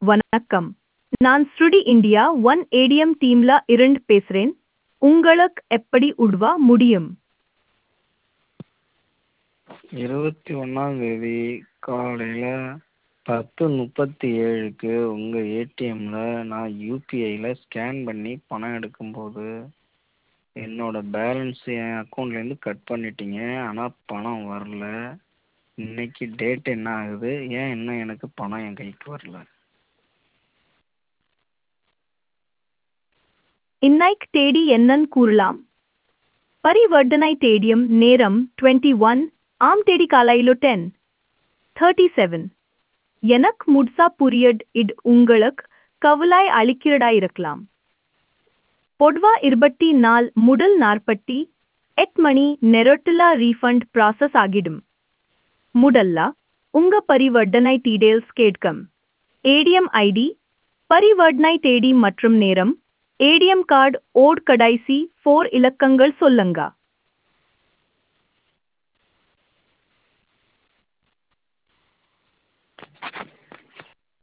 வணக்கம் நான் ஸ்ருடி இந்தியா ஒன் ஏடிஎம் டீம்ல இருந்து பேசுறேன் உங்களுக்கு எப்படி உதவ முடியும் இருபத்தி ஒன்றாந்தேதி காலையில் பத்து முப்பத்தி ஏழுக்கு உங்கள் ஏடிஎம்மில் நான் யூபிஐயில் ஸ்கேன் பண்ணி பணம் எடுக்கும்போது என்னோடய பேலன்ஸ் என் அக்கௌண்ட்லேருந்து கட் பண்ணிட்டீங்க ஆனால் பணம் வரல இன்னைக்கு டேட் என்ன ஆகுது ஏன் இன்னும் எனக்கு பணம் என் கைக்கு வரல இன்னைக்கு தேதி என்னன்னு கூறலாம் பரிவர்த்தனை தேதியும் நேரம் டுவெண்ட்டி ஒன் ஆம் தேதி காலையில டென் தேர்ட்டி செவன் எனக்கு முட்சா புரியட் இது உங்களுக்கு கவலை அளிக்கிறதா இருக்கலாம் பொதுவா இருபத்தி நாள் முதல் நாற்பத்தி எட்டு மணி நேரத்துல ரீஃபண்ட் ப்ராசஸ் ஆகிடும் முதல்ல உங்க பரிவர்த்தனை டீடைல்ஸ் கேட்கும் ஏடிஎம் ஐடி பரிவர்த்தனை தேதி மற்றும் நேரம் ஏடிஎம் கார்டு ஓட் கடைசி ஃபோர் இலக்கங்கள் சொல்லுங்க